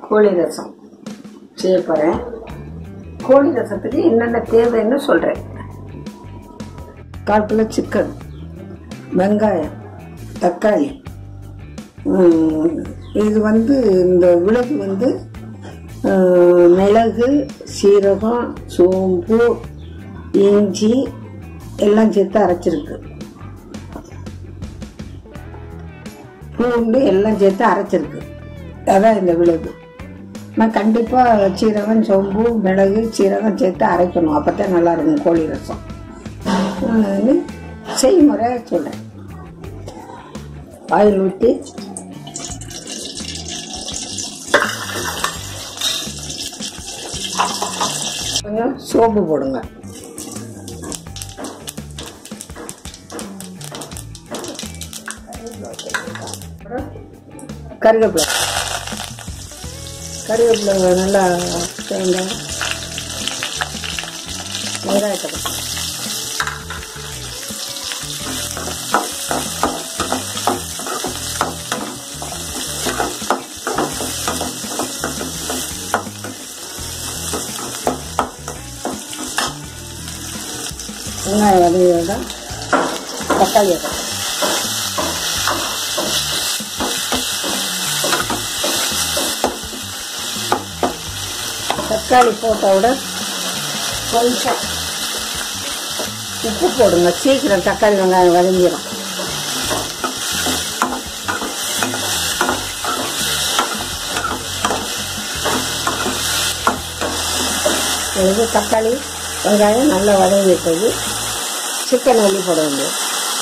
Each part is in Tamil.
கோழி ரசம் செய்ய போகிறேன் கோழி ரசத்துக்கு என்னென்ன தேவைன்னு சொல்கிறேன் கால் கிலோ சிக்கன் வெங்காயம் தக்காளி உம், இது வந்து இந்த விளக்கு வந்து உம், மிளகு சீரகம் சோம்பு இஞ்சி எல்லாம் சேர்த்து அரைச்சிருக்கு பூண்டு எல்லாம் சேர்த்து அரைச்சிருக்கு அதான் இந்த விழுது நான் கண்டிப்பாக சீரகம் சோம்பு மிளகு சீரகம் சேர்த்து அரைக்கணும் அப்போ தான் நல்லா இருக்கும் கோழி ரசம் நான் செய்முறை சொல்கிறேன் ஆயில் ஊற்றி கொஞ்சம் சோம்பு போடுங்க அப்புறம் கருவேப்பிலை கருவேப்பிலை நல்லா தேங்காய் வெங்காயத்தை போட்டு. வெங்காயம் வதங்கியதான் தக்காளி போட்டு. தக்காளி போட்ட விட கொஞ்சம் உப்பு போடுங்க சீக்கிரம் தக்காளி வெங்காயம் வதங்கிடும் இது தக்காளி வெங்காயம் நல்லா வதங்கி விட்டது சிக்கன் அள்ளி போட வேண்டியது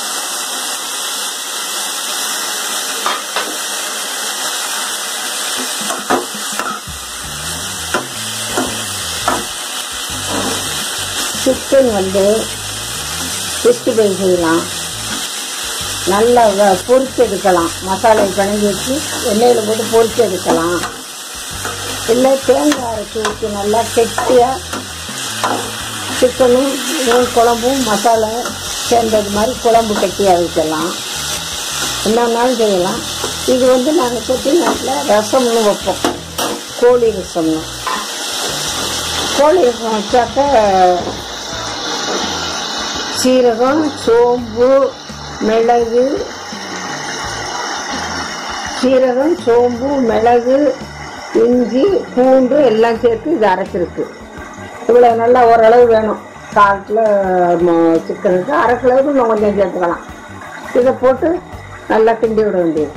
சிக்கன் வந்து சிக்ஸ்டி ஃபைவ் செய்யலாம் நல்லா வ- பொரிச்சு எடுக்கலாம் மசாலை பிணைஞ்சி வச்சு எண்ணெயில் போட்டு பொரிச்சு எடுக்கலாம் இல்லை தேங்காய் அரைச்சி ஊற்றி நல்லா கெட்டியாக சிக்கனும் மீன் குழம்பும் மசாலா சேர்ந்தது மாதிரி குழம்பு கெட்டியாக வைக்கலாம் என்னன்னாலும் செய்யலாம் இது வந்து நாங்கள் செட்டிநாட்டில் ரசம்னு வைப்போம் கோழி ரசம்னு கோழி ரசம் வச்சாக்க சீரகம் சோம்பு மிளகு சீரகம் சோம்பு மிளகு இஞ்சி பூண்டு எல்லாம் சேர்த்து இது அரைச்சிருக்கு இவ்வளோ நல்லா ஓரளவு வேணும் கால் கிலோ ம- சிக்கனுக்கு அரை கிலோவுக்கு இன்னும் கொஞ்சம் சேர்த்துக்கலாம் இதை போட்டு நல்லா கிண்டி விட வேண்டியது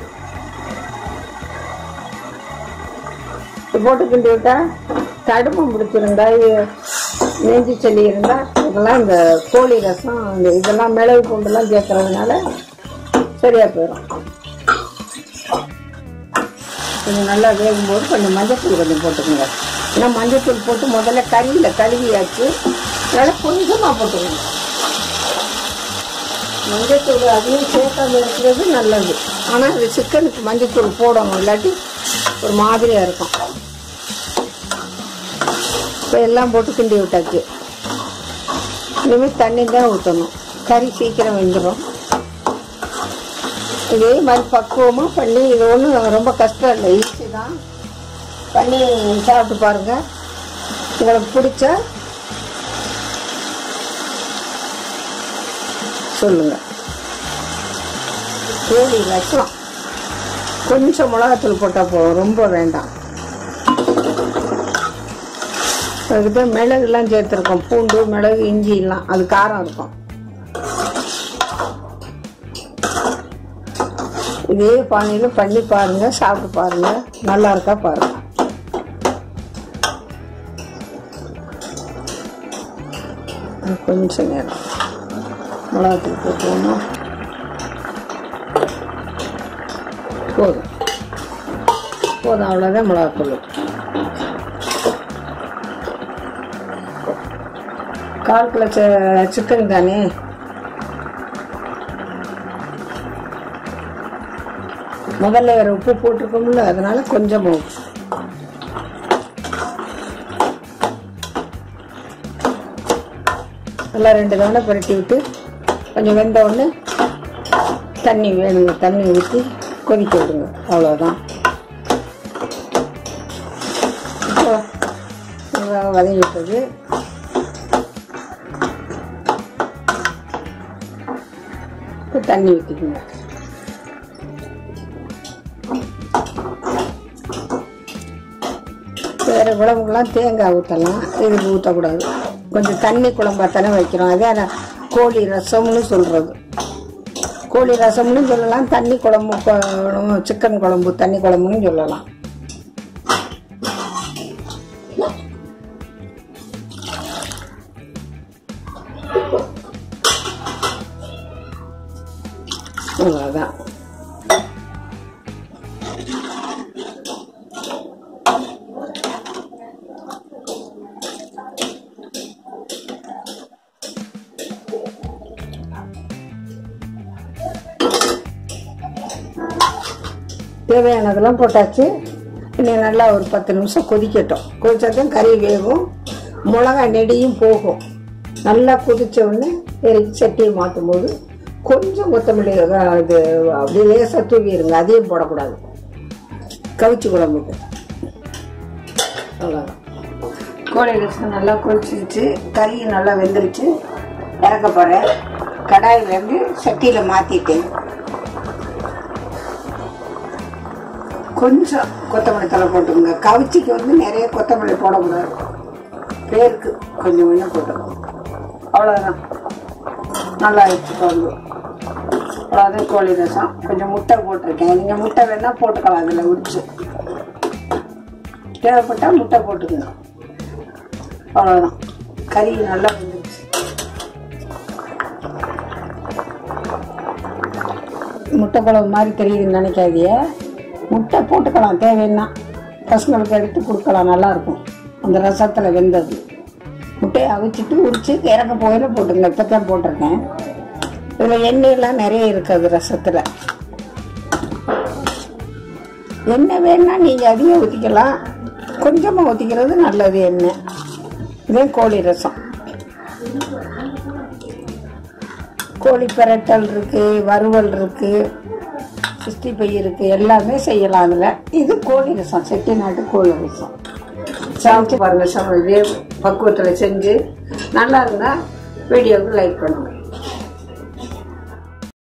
இது போட்டு கிண்டி விட்டா தடுமம் பிடிச்சிருந்தா இ- நெஞ்சு சளி இருந்தா இதெல்லாம் இந்த கோழி ரசம் இந்த இதெல்லாம் மிளகு பூண்டுலாம் சேர்க்கறதுனால சரியா போயிடும் கொஞ்சம் நல்லா வேகும்போது கொஞ்சம் மஞ்சத்தூள் கொஞ்சம் போட்டுக்கோங்க ஏன்னா மஞ்சத்தூள் போட்டு முதல்ல கறியில் கழுவியாச்சு அதனால் கொஞ்சமாக போட்டுக்கோங்க மஞ்சத்தூள் அதையும் சேர்க்காம இருக்கிறது நல்லது ஆனால் இது சிக்கனுக்கு மஞ்சத்தூள் போடணும் இல்லாட்டி ஒரு மாதிரியாக இருக்கும் இப்போ எல்லாம் போட்டு கிண்டி விட்டாச்சு இனிமேல் தண்ணி தான் ஊற்றணும் கறி சீக்கிரம் வெந்துடும் இதே மாதிரி பக்குவமாக பண்ணி இது ஒன்றும் ரொம்ப கஷ்டம் இல்லை ஈஸி தான் பண்ணி சாப்பிட்டு பாருங்கள் உங்களுக்கு பிடிச்சா சொல்லுங்கள் கோழி ரசம் கொஞ்சம் மிளகாத்தூள் போட்டால் போதும் ரொம்ப வேண்டாம் அதுக்கு மிளகுலாம் சேர்த்துருக்கோம் பூண்டு மிளகு இஞ்சி எல்லாம் அது காரம் இருக்கும் இதே பானையில் பண்ணி பாருங்க சாப்பிட்டு பாருங்க நல்லா இருக்கா பாருங்க இன்னும் கொஞ்சம் நேரம் மிளகாத்தூள் போட்டுவோமா போதும் போதும் அவ்வளோதான் மிளகாத்தூள் கால் கிலோ சி- சிக்கன் தானே முதல்ல வேற உப்பு போட்டிருக்கோம்ல அதனால கொஞ்சம் உப்பு எல்லாம் ரெண்டு தவணை புரட்டி விட்டு கொஞ்சம் வெந்த உடனே தண்ணி வேணுங்க தண்ணி ஊற்றி கொதிக்க விடுங்க அவ்வளோதான் நல்லா வதங்கிட்டது இப்போ தண்ணி ஊற்றிக்கணும் வேறு குழம்புக்கெல்லாம் தேங்காய் ஊற்றலாம் இதுக்கு ஊற்றக்கூடாது கொஞ்சம் தண்ணி குழம்பா தானே வைக்கிறோம் அதே நான் கோழி ரசம்னு சொல்கிறது கோழி ரசம்னு சொல்லலாம் தண்ணி குழம்பு கொ- சிக்கன் குழம்பு தண்ணி குழம்புன்னு சொல்லலாம் அவ்வளோதான் தேவையானதெல்லாம் போட்டாச்சு இனி நல்லா ஒரு பத்து நிமிஷம் கொதிக்கட்டும் கொதிச்சாதான் கறி வேகும் மிளகாய் நெடியும் போகும் நல்லா கொதிச்ச உடனே இறக்கி சட்டியை மாற்றும் போது கொஞ்சம் கொத்தமல்லி அஹ், இது அப்படியே லேசாக தூவிடுங்க அதையும் போடக்கூடாது கவிச்சி குழம்புக்கு அவ்வளோதான் கோழி ரசம் நல்லா கொதிச்சிருச்சு கறி நல்லா வெந்துருச்சு இறக்க போகிறேன் கடாயில் வந்து சட்டியில் மாற்றிட்டேன் கொஞ்சம் கொத்தமல்லி தலை போட்டுக்கோங்க கவிச்சிக்கு வந்து நிறைய கொத்தமல்லி போடக்கூடாது பேருக்கு கொஞ்சம் கொஞ்சம் போட்டுக்கோங்க அவ்வளோதான் நல்லா ஆயிடுச்சு குழம்பு அவ்வளோதான் கோழி ரசம் கொஞ்சம் முட்டை போட்டிருக்கேன் நீங்கள் முட்டை வேணால் போட்டுக்கலாம் அதில் உரிச்சு தேவைப்பட்டால் முட்டை போட்டுக்கோங்க அவ்வளோதான் கறி நல்லா வந்துருச்சு முட்டை குழம்பு மாதிரி தெரியுதுன்னு நினைக்காதீங்க முட்டை போட்டுக்கலாம் தேவைன்னா பசங்களுக்கு எடுத்து கொடுக்கலாம் நல்லாயிருக்கும் அந்த ரசத்தில் வெந்தது முட்டையை அவிச்சிட்டு உரிச்சு இறக்க போயில போட்டுங்க இப்போ தான் போட்டிருக்கேன் இதில் எண்ணெயெல்லாம் நிறைய இருக்குது ரசத்தில் எண்ணெய் வேணா நீங்கள் அதிகம் ஊற்றிக்கலாம் கொஞ்சமாக ஊற்றிக்கிறது நல்லது எண்ணெய் இதே கோழி ரசம் கோழி பிரட்டல் இருக்கு வறுவல் இருக்கு சிக்ஸ்டி பை இருக்கு எல்லாமே செய்யலாம் அதில் இது கோழி ரசம் செட்டிநாட்டு கோழி ரசம் சாப்பிட்டு பாருங்க சமையல் இதே பக்குவத்தில் செஞ்சு நல்லா இருந்தால் வீடியோவுக்கு லைக் பண்ணுங்க